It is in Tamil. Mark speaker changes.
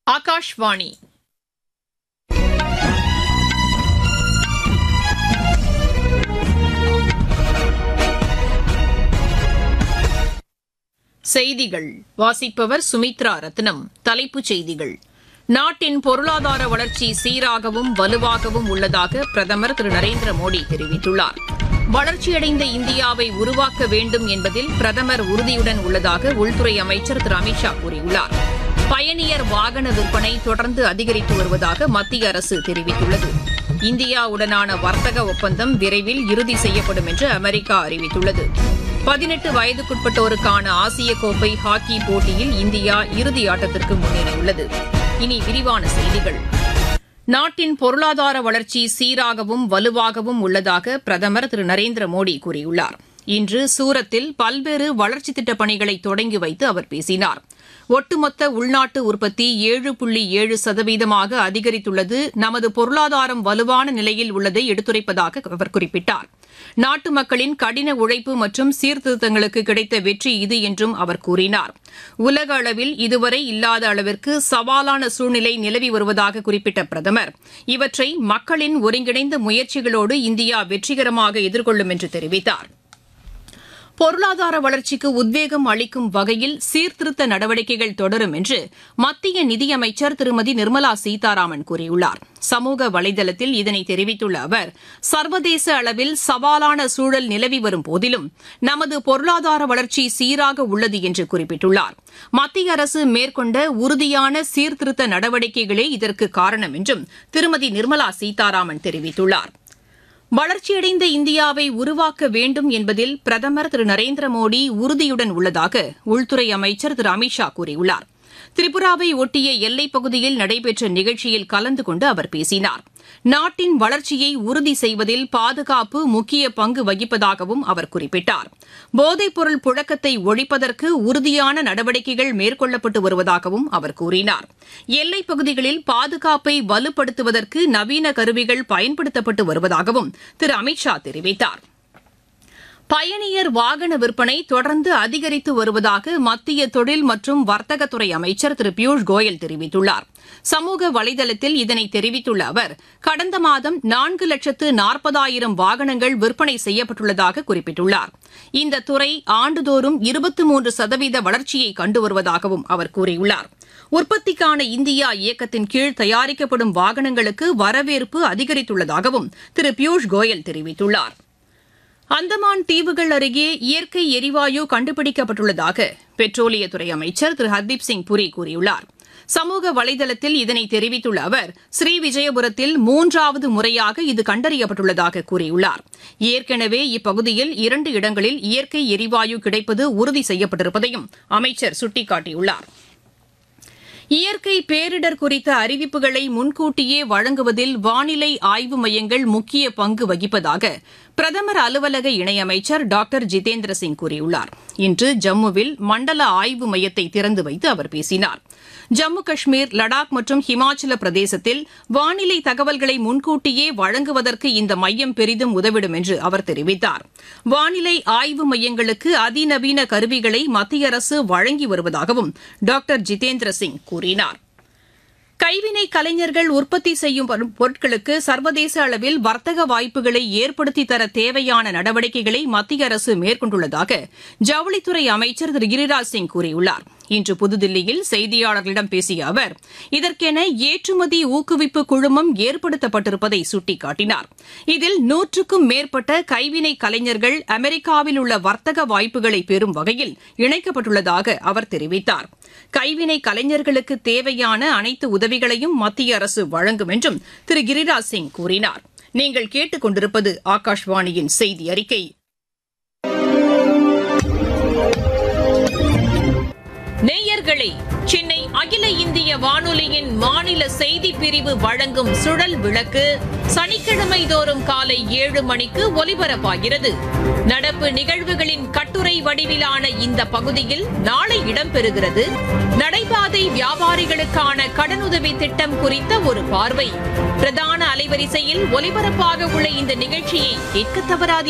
Speaker 1: ஆகாஷ்வாணி செய்திகள் வாசிப்பவர் சுமித்ரா ரத்னம் தலைப்புச் செய்திகள் நாட்டின் பொருளாதார வளர்ச்சி சீராகவும் வலுவாகவும் உள்ளதாக பிரதமர் திரு நரேந்திர மோடி தெரிவித்துள்ளார் வளர்ச்சியடைந்த இந்தியாவை உருவாக்க வேண்டும் என்பதில் பிரதமர் உறுதியுடன் உள்ளதாக உள்துறை அமைச்சர் திரு அமித் ஷா கூறியுள்ளார் பயணியர் வாகன விற்பனை தொடர்ந்து அதிகரித்து வருவதாக மத்திய அரசு தெரிவித்துள்ளது இந்தியாவுடனான வர்த்தக ஒப்பந்தம் விரைவில் இறுதி செய்யப்படும் என்று அமெரிக்கா அறிவித்துள்ளது பதினெட்டு வயதுக்குட்பட்டோருக்கான ஆசிய கோப்பை ஹாக்கி போட்டியில் இந்தியா இறுதி ஆட்டத்திற்கு முன்னேறியுள்ளது இனி விரிவான செய்திகள் நாட்டின் பொருளாதார வளர்ச்சி சீராகவும் வலுவாகவும் உள்ளதாக பிரதமர் திரு நரேந்திர மோடி கூறியுள்ளார் இன்று சூரத்தில் பல்வேறு வளர்ச்சித் திட்டப் பணிகளை தொடங்கி வைத்து அவர் பேசினார் ஒட்டுமொத்த உள்நாட்டு உற்பத்தி ஏழு புள்ளி ஏழு சதவீதமாக அதிகரித்துள்ளது நமது பொருளாதாரம் வலுவான நிலையில் உள்ளதை எடுத்துரைப்பதாக அவர் குறிப்பிட்டார் நாட்டு மக்களின் கடின உழைப்பு மற்றும் சீர்திருத்தங்களுக்கு கிடைத்த வெற்றி இது என்றும் அவர் கூறினார் உலக அளவில் இதுவரை இல்லாத அளவிற்கு சவாலான சூழ்நிலை நிலவி வருவதாக குறிப்பிட்ட பிரதமர் இவற்றை மக்களின் ஒருங்கிணைந்த முயற்சிகளோடு இந்தியா வெற்றிகரமாக எதிர்கொள்ளும் என்று தெரிவித்தாா் பொருளாதார வளர்ச்சிக்கு உத்வேகம் அளிக்கும் வகையில் சீர்திருத்த நடவடிக்கைகள் தொடரும் என்று மத்திய நிதியமைச்சர் திருமதி நிர்மலா சீதாராமன் கூறியுள்ளார் சமூக வலைதளத்தில் இதனை தெரிவித்துள்ள அவர் சர்வதேச அளவில் சவாலான சூழல் நிலவி வரும் போதிலும் நமது பொருளாதார வளர்ச்சி சீராக உள்ளது என்று குறிப்பிட்டுள்ளார் மத்திய அரசு மேற்கொண்ட உறுதியான சீர்திருத்த நடவடிக்கைகளே இதற்கு காரணம் என்றும் திருமதி நிர்மலா சீதாராமன் தெரிவித்துள்ளாா் வளர்ச்சியடைந்த இந்தியாவை உருவாக்க வேண்டும் என்பதில் பிரதமர் திரு நரேந்திர மோடி உறுதியுடன் உள்ளதாக உள்துறை அமைச்சர் திரு அமித் ஷா கூறியுள்ளார் திரிபுராவை ஒட்டிய எல்லைப் பகுதியில் நடைபெற்ற நிகழ்ச்சியில் கலந்து கொண்டு அவர் பேசினார் நாட்டின் வளர்ச்சியை உறுதி செய்வதில் பாதுகாப்பு முக்கிய பங்கு வகிப்பதாகவும் அவர் குறிப்பிட்டார் போதைப்பொருள் புழக்கத்தை ஒழிப்பதற்கு உறுதியான நடவடிக்கைகள் மேற்கொள்ளப்பட்டு வருவதாகவும் அவர் கூறினார் எல்லைப் பகுதிகளில் பாதுகாப்பை வலுப்படுத்துவதற்கு நவீன கருவிகள் பயன்படுத்தப்பட்டு வருவதாகவும் திரு அமித் ஷா தெரிவித்தாா் பயணியர் வாகன விற்பனை தொடர்ந்து அதிகரித்து வருவதாக மத்திய தொழில் மற்றும் வர்த்தகத்துறை அமைச்சர் திரு பியூஷ் கோயல் தெரிவித்துள்ளார் சமூக வலைதளத்தில் இதனை தெரிவித்துள்ள அவர் கடந்த மாதம் நான்கு லட்சத்து நாற்பதாயிரம் வாகனங்கள் விற்பனை செய்யப்பட்டுள்ளதாக குறிப்பிட்டுள்ளார் இந்த துறை ஆண்டுதோறும் இருபத்தி மூன்று சதவீத வளர்ச்சியை கண்டு வருவதாகவும் அவர் கூறியுள்ளார் உற்பத்திக்கான இந்தியா இயக்கத்தின் கீழ் தயாரிக்கப்படும் வாகனங்களுக்கு வரவேற்பு அதிகரித்துள்ளதாகவும் திரு பியூஷ் கோயல் தெரிவித்துள்ளார் அந்தமான் தீவுகள் அருகே இயற்கை எரிவாயு கண்டுபிடிக்கப்பட்டுள்ளதாக பெட்ரோலியத்துறை அமைச்சர் திரு ஹர்தீப் சிங் புரி கூறியுள்ளார் சமூக வலைதளத்தில் இதனை தெரிவித்துள்ள அவர் ஸ்ரீவிஜயபுரத்தில் மூன்றாவது முறையாக இது கண்டறியப்பட்டுள்ளதாக கூறியுள்ளார் ஏற்கனவே இப்பகுதியில் இரண்டு இடங்களில் இயற்கை எரிவாயு கிடைப்பது உறுதி செய்யப்பட்டிருப்பதையும் அமைச்சர் சுட்டிக்காட்டியுள்ளார் இயற்கை பேரிடர் குறித்த அறிவிப்புகளை முன்கூட்டியே வழங்குவதில் வானிலை ஆய்வு மையங்கள் முக்கிய பங்கு வகிப்பதாக பிரதமர் அலுவலக இணையமைச்சர் டாக்டர் ஜிதேந்திர சிங் கூறியுள்ளார் இன்று ஜம்முவில் மண்டல ஆய்வு மையத்தை திறந்து வைத்து அவர் பேசினார் ஜம்மு காஷ்மீர் லடாக் மற்றும் ஹிமாச்சல பிரதேசத்தில் வானிலை தகவல்களை முன்கூட்டியே வழங்குவதற்கு இந்த மையம் பெரிதும் உதவிடும் என்று அவர் தெரிவித்தார் வானிலை ஆய்வு மையங்களுக்கு அதிநவீன கருவிகளை மத்திய அரசு வழங்கி வருவதாகவும் டாக்டர் ஜிதேந்திர சிங் கூறினார் கைவினை கலைஞர்கள் உற்பத்தி செய்யும் பொருட்களுக்கு சர்வதேச அளவில் வர்த்தக வாய்ப்புகளை ஏற்படுத்தி தர தேவையான நடவடிக்கைகளை மத்திய அரசு மேற்கொண்டுள்ளதாக ஜவுளித்துறை அமைச்சர் திரு கிரிராஜ் சிங் கூறியுள்ளார் இன்று புதுதில்லியில் செய்தியாளர்களிடம் பேசிய அவர் இதற்கென ஏற்றுமதி ஊக்குவிப்பு குழுமம் ஏற்படுத்தப்பட்டிருப்பதை சுட்டிக்காட்டினார் இதில் நூற்றுக்கும் மேற்பட்ட கைவினை கலைஞர்கள் அமெரிக்காவில் உள்ள வர்த்தக வாய்ப்புகளை பெறும் வகையில் இணைக்கப்பட்டுள்ளதாக அவர் தெரிவித்தார் கைவினை கலைஞர்களுக்கு தேவையான அனைத்து உதவிகளையும் மத்திய அரசு வழங்கும் என்றும் திரு கிரிராஜ் சிங் கூறினார் நீங்கள் கேட்டுக் கொண்டிருப்பது ஆகாஷ்வாணியின் செய்தி அறிக்கை நேயர்களே சென்னை அகில இந்திய வானொலியின் மாநில செய்தி பிரிவு வழங்கும் சுழல் விளக்கு சனிக்கிழமை தோறும் காலை ஏழு மணிக்கு ஒலிபரப்பாகிறது நடப்பு நிகழ்வுகளின் கட்டுரை வடிவிலான இந்த பகுதியில் நாளை இடம்பெறுகிறது நடைபாதை வியாபாரிகளுக்கான கடனுதவி திட்டம் குறித்த ஒரு பார்வை பிரதான அலைவரிசையில் ஒலிபரப்பாக உள்ள இந்த நிகழ்ச்சியை கேட்க தவறாது